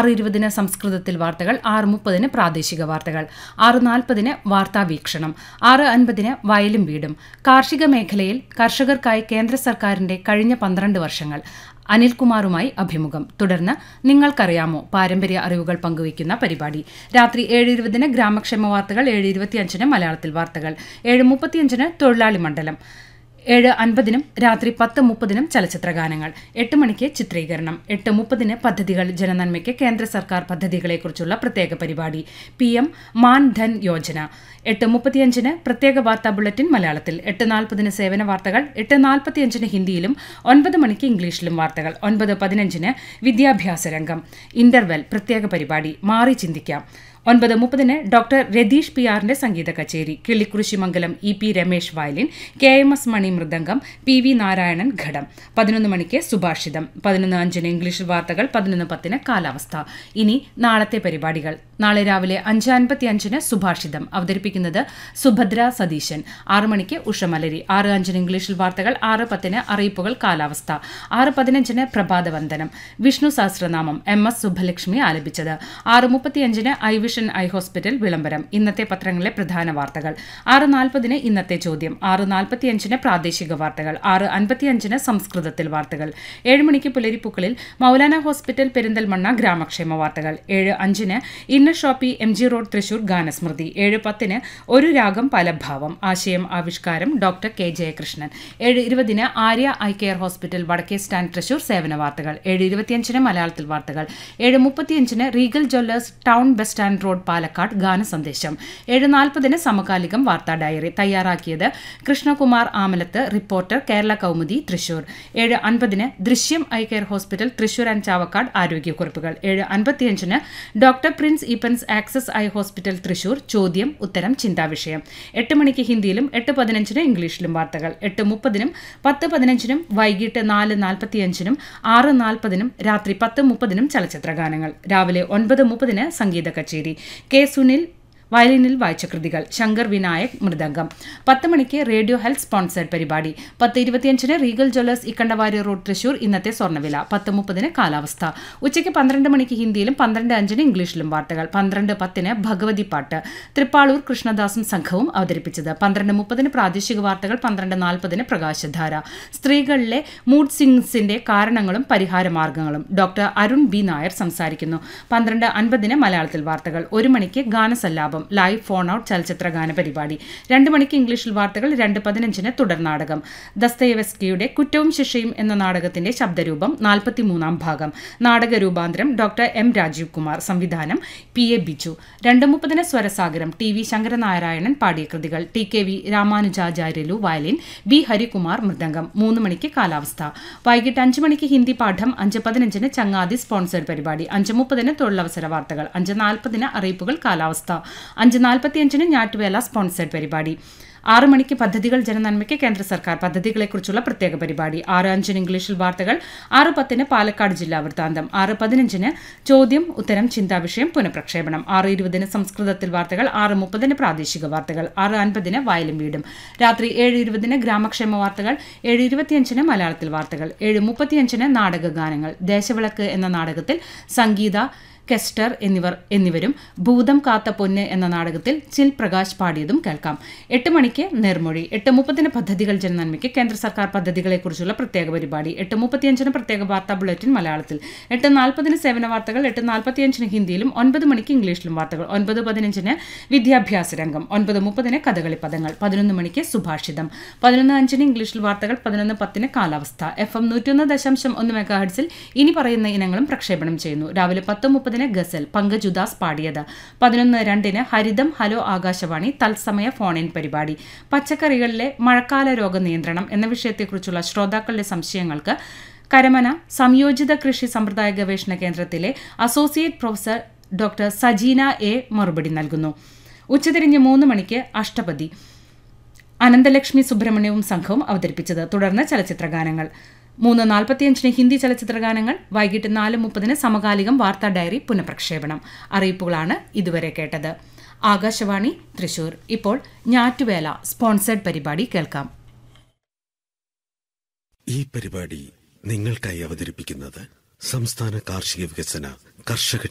ആറ് ഇരുപതിന് സംസ്കൃതത്തിൽ വാർത്തകൾ ആറ് മുപ്പതിന് പ്രാദേശിക വാർത്തകൾ ആറ് നാൽപ്പതിന് വാർത്താ വീക്ഷണം ആറ് അൻപതിന് വയലും വീടും കാർഷിക മേഖലയിൽ കർഷകർക്കായി കേന്ദ്ര സർക്കാരിന്റെ കഴിഞ്ഞ പന്ത്രണ്ട് വർഷങ്ങൾ അനിൽകുമാറുമായി അഭിമുഖം തുടർന്ന് നിങ്ങൾക്കറിയാമോ പാരമ്പര്യ അറിവുകൾ പങ്കുവയ്ക്കുന്ന പരിപാടി രാത്രി ഏഴ് ഇരുപതിന് ഗ്രാമക്ഷേമ വാർത്തകൾ ഏഴ് ഇരുപത്തിയഞ്ചിന് മലയാളത്തിൽ വാർത്തകൾ ഏഴ് മുപ്പത്തിയഞ്ചിന് തൊഴിലാളി മണ്ഡലം ഏഴ് അൻപതിനും രാത്രി പത്ത് മുപ്പതിനും ചലച്ചിത്രഗാനങ്ങൾ എട്ട് മണിക്ക് ചിത്രീകരണം എട്ട് മുപ്പതിന് പദ്ധതികൾ ജനനന്മയ്ക്ക് കേന്ദ്ര സർക്കാർ പദ്ധതികളെക്കുറിച്ചുള്ള പ്രത്യേക പരിപാടി പി എം മാൻ ധൻ യോജന എട്ട് മുപ്പത്തിയഞ്ചിന് പ്രത്യേക വാർത്താ ബുള്ളറ്റിൻ മലയാളത്തിൽ എട്ട് നാൽപ്പതിന് സേവന വാർത്തകൾ എട്ട് നാൽപ്പത്തിയഞ്ചിന് ഹിന്ദിയിലും ഒൻപത് മണിക്ക് ഇംഗ്ലീഷിലും വാർത്തകൾ ഒൻപത് പതിനഞ്ചിന് വിദ്യാഭ്യാസ രംഗം ഇന്റർവെൽ പ്രത്യേക പരിപാടി മാറി ചിന്തിക്കാം ഒൻപത് മുപ്പതിന് ഡോക്ടർ രതീഷ് പി ആറിന്റെ സംഗീത കച്ചേരി കിള്ളിക്കുറിശി മംഗലം ഇ പി രമേശ് വയലിൻ കെ എം എസ് മണി മൃദംഗം പി വി നാരായണൻ ഘടം പതിനൊന്ന് മണിക്ക് സുഭാഷിതം പതിനൊന്ന് അഞ്ചിന് ഇംഗ്ലീഷ് വാർത്തകൾ പതിനൊന്ന് പത്തിന് കാലാവസ്ഥ ഇനി നാളത്തെ പരിപാടികൾ നാളെ രാവിലെ അഞ്ച് അൻപത്തി അഞ്ചിന് സുഭാഷിതം അവതരിപ്പിക്കുന്നത് സുഭദ്ര സതീശൻ ആറ് മണിക്ക് ഉഷമലരി ആറ് അഞ്ചിന് ഇംഗ്ലീഷിൽ വാർത്തകൾ ആറ് പത്തിന് അറിയിപ്പുകൾ കാലാവസ്ഥ ആറ് പതിനഞ്ചിന് പ്രഭാതവന്ദനം വിഷ്ണു സഹസ്രനാമം എം എസ് സുഭലക്ഷ്മി ആലപിച്ചത് ആറ് മുപ്പത്തിയഞ്ചിന് ഐ വിഷൻ ഐ ഹോസ്പിറ്റൽ വിളംബരം ഇന്നത്തെ പത്രങ്ങളിലെ പ്രധാന വാർത്തകൾ ആറ് നാൽപ്പതിന് ഇന്നത്തെ ചോദ്യം ആറ് നാൽപ്പത്തിയഞ്ചിന് പ്രാദേശിക വാർത്തകൾ ആറ് അൻപത്തിയഞ്ചിന് സംസ്കൃതത്തിൽ വാർത്തകൾ ഏഴ് മണിക്ക് പുലരിപ്പൂക്കളിൽ മൗലാന ഹോസ്പിറ്റൽ പെരിന്തൽമണ്ണ ഗ്രാമക്ഷേമ വാർത്തകൾ ഏഴ് അഞ്ചിന് inner shoppe M G road Thrissur ഗാനസ്മൃതി ഏഴ് പത്തിന് ഒരു രാഗം പലഭാവം ആശയം ആവിഷ്കാരം ഡോക്ടർ കെ ജയകൃഷ്ണൻ ഏഴ് ഇരുപതിന് ആര്യ ഐ കെയർ ഹോസ്പിറ്റൽ വടക്കേ സ്റ്റാൻഡ് തൃശൂർ സേവന വാർത്തകൾ ഏഴ് ഇരുപത്തിയഞ്ചിന് മലയാളത്തിൽ വാർത്തകൾ ഏഴ് മുപ്പത്തിയഞ്ചിന് regal jewellers town bus stand road Palakkad ഗാന സന്ദേശം ഏഴ് നാൽപ്പതിന് സമകാലികം വാർത്താ ഡയറി തയ്യാറാക്കിയത് കൃഷ്ണകുമാർ ആമലത്ത് റിപ്പോർട്ടർ കേരള കൗമുദി തൃശൂർ ഏഴ് അൻപതിന് ദൃശ്യം eye care hospital Thrissur and Chavakkad ആരോഗ്യക്കുറിപ്പുകൾ ഏഴ് അൻപത്തിയഞ്ചിന് doctor Prince Eappen's access eye hospital Thrissur ചോദ്യം ഉത്തരം ചിന്താവിഷയം എട്ട് മണിക്ക് ഹിന്ദിയിലും എട്ട് പതിനഞ്ചിന് ഇംഗ്ലീഷിലും വാർത്തകൾ എട്ട് മുപ്പതിനും പത്ത് പതിനഞ്ചിനും വൈകിട്ട് നാല് നാൽപ്പത്തിയഞ്ചിനും ആറ് നാൽപ്പതിനും രാത്രി പത്ത് മുപ്പതിനും ചലച്ചിത്രഗാനങ്ങൾ രാവിലെ ഒൻപത് മുപ്പതിന് സംഗീത കച്ചേരി കെ സുനിൽ വയലിനിൽ വായിച്ച കൃതികൾ ശങ്കർ വിനായക് മൃദംഗം പത്ത് മണിക്ക് റേഡിയോ ഹെൽത്ത് സ്പോൺസേഡ് പരിപാടി പത്ത് ഇരുപത്തിയഞ്ചിന് regal jewellers Ikkandavari road Thrissur ഇന്നത്തെ സ്വർണ്ണവില പത്ത് മുപ്പതിന് കാലാവസ്ഥ ഉച്ചയ്ക്ക് പന്ത്രണ്ട് മണിക്ക് ഹിന്ദിയിലും പന്ത്രണ്ട് അഞ്ചിന് ഇംഗ്ലീഷിലും വാർത്തകൾ പന്ത്രണ്ട് പത്തിന് ഭഗവതി പാട്ട് തൃപ്പാളൂർ കൃഷ്ണദാസും സംഘവും അവതരിപ്പിച്ചത് പന്ത്രണ്ട് മുപ്പതിന് പ്രാദേശിക വാർത്തകൾ പന്ത്രണ്ട് നാൽപ്പതിന് പ്രകാശധാര സ്ത്രീകളിലെ മൂഡ് സിംഗ്സിന്റെ കാരണങ്ങളും പരിഹാര മാർഗങ്ങളും ഡോക്ടർ അരുൺ ബി നായർ സംസാരിക്കുന്നു പന്ത്രണ്ട് അൻപതിന് മലയാളത്തിൽ വാർത്തകൾ ഒരു മണിക്ക് ഗാനസല്ലാപം ലൈവ് ഫോൺ ഔട്ട് ചലച്ചിത്ര ഗാന പരിപാടി രണ്ട് മണിക്ക് ഇംഗ്ലീഷിൽ വാർത്തകൾ രണ്ട് പതിനഞ്ചിന് തുടർ നാടകം ദസ്തയവസ്കിയുടെ കുറ്റവും ശിക്ഷയും എന്ന നാടകത്തിന്റെ ശബ്ദരൂപം നാൽപ്പത്തിമൂന്നാം ഭാഗം നാടക രൂപാന്തരം ഡോക്ടർ എം രാജീവ് കുമാർ സംവിധാനം പി എ ബിജു രണ്ട് മുപ്പതിന് സ്വരസാഗരം ടി വി ശങ്കരനാരായണൻ പാടിയ കൃതികൾ ടി കെ വി രാമാനുജാചാര്യലു വയലിൻ ബി ഹരികുമാർ മൃദംഗം മൂന്ന് മണിക്ക് കാലാവസ്ഥ വൈകിട്ട് അഞ്ച് മണിക്ക് ഹിന്ദി പാഠം അഞ്ച് പതിനഞ്ചിന് ചങ്ങാതി സ്പോൺസേഡ് പരിപാടി അഞ്ച് മുപ്പതിന് തൊഴിലവസര വാർത്തകൾ അഞ്ച് നാൽപ്പതിന് അറിയിപ്പുകൾ കാലാവസ്ഥ അഞ്ച് നാൽപ്പത്തിയഞ്ചിന് ഞാറ്റുവേല സ്പോൺസേഡ് പരിപാടി ആറ് മണിക്ക് പദ്ധതികൾ ജനനന്മയ്ക്ക് കേന്ദ്ര സർക്കാർ പദ്ധതികളെക്കുറിച്ചുള്ള പ്രത്യേക പരിപാടി ആറ് അഞ്ചിന് ഇംഗ്ലീഷിൽ വാർത്തകൾ ആറ് പത്തിന് പാലക്കാട് ജില്ലാ വൃത്താന്തം ആറ് പതിനഞ്ചിന് ചോദ്യം ഉത്തരം ചിന്താവിഷയം പുനഃപ്രക്ഷേപണം ആറ് ഇരുപതിന് സംസ്കൃതത്തിൽ വാർത്തകൾ ആറ് മുപ്പതിന് പ്രാദേശിക വാർത്തകൾ ആറ് അൻപതിന് വയലും വീടും രാത്രി ഏഴ് ഇരുപതിന് ഗ്രാമക്ഷേമ വാർത്തകൾ ഏഴ് ഇരുപത്തിയഞ്ചിന് മലയാളത്തിൽ വാർത്തകൾ ഏഴ് മുപ്പത്തിയഞ്ചിന് നാടക ഗാനങ്ങൾ ദേശവിളക്ക് എന്ന നാടകത്തിൽ സംഗീത കെസ്റ്റർ എന്നിവർ എന്നിവരും ഭൂതം കാത്ത പൊന്ന് എന്ന നാടകത്തിൽ ചിൽ പ്രകാശ് പാടിയതും കേൾക്കാം എട്ട് മണിക്ക് നേർമൊഴി എട്ട് മുപ്പതിന് പദ്ധതികൾ ജനനന്മയ്ക്ക് കേന്ദ്ര സർക്കാർ പദ്ധതികളെക്കുറിച്ചുള്ള പ്രത്യേക പരിപാടി എട്ട് മുപ്പത്തിയഞ്ചിന് പ്രത്യേക വാർത്താ ബുള്ളറ്റിൻ മലയാളത്തിൽ എട്ട് നാൽപ്പതിന് സേവന വാർത്തകൾ എട്ട് നാൽപ്പത്തിയഞ്ചിന് ഹിന്ദിയിലും ഒൻപത് മണിക്ക് ഇംഗ്ലീഷിലും വാർത്തകൾ ഒൻപത് പതിനഞ്ചിന് വിദ്യാഭ്യാസ രംഗം ഒൻപത് മുപ്പതിന് കഥകളി പദങ്ങൾ പതിനൊന്ന് മണിക്ക് സുഭാഷിതം പതിനൊന്ന് അഞ്ചിന് ഇംഗ്ലീഷിൽ വാർത്തകൾ പതിനൊന്ന് പത്തിന് കാലാവസ്ഥ എഫ് എം നൂറ്റൊന്ന് ദശാംശം ഒന്ന് മെഗാഹെഡ്സിൽ ഇനി പറയുന്ന ഇനങ്ങളും പ്രക്ഷേപണം ചെയ്യുന്നു രാവിലെ പത്ത് മുപ്പതിന് ഗസൽ പങ്കജ് ഉദാസ് പാടിയത് പതിനൊന്ന് രണ്ടിന് ഹരിതം ഹലോ ആകാശവാണി തത്സമയ ഫോൺ ഇൻ പരിപാടി പച്ചക്കറികളിലെ മഴക്കാല രോഗ നിയന്ത്രണം എന്ന വിഷയത്തെക്കുറിച്ചുള്ള ശ്രോതാക്കളുടെ സംശയങ്ങൾക്ക് കരമന സംയോജിത കൃഷി സമ്പ്രദായ ഗവേഷണ കേന്ദ്രത്തിലെ associate professor doctor Sajeena A മറുപടി നൽകുന്നു ഉച്ചതിരിഞ്ഞ് മൂന്ന് മണിക്ക് അഷ്ടപതി അനന്തലക്ഷ്മി സുബ്രഹ്മണ്യവും സംഘവും അവതരിപ്പിച്ചത് തുടർന്ന് ചലച്ചിത്രഗാനങ്ങൾ മൂന്ന് നാൽപ്പത്തിയഞ്ചിന് ഹിന്ദി ചലച്ചിത്രഗാനങ്ങൾ വൈകിട്ട് നാല് മുപ്പതിന് സമകാലികം വാർത്താ ഡയറി പുനഃപ്രക്ഷേപണം അറിയിപ്പുകളാണ് ഇതുവരെ കേട്ടത് ആകാശവാണി തൃശൂർ ഇപ്പോൾ ഞാറ്റുവേല സ്പോൺസേഡ് പരിപാടി കേൾക്കാം ഈ പരിപാടി നിങ്ങൾക്കായി അവതരിപ്പിക്കുന്നത് സംസ്ഥാന കാർഷിക വികസന കർഷക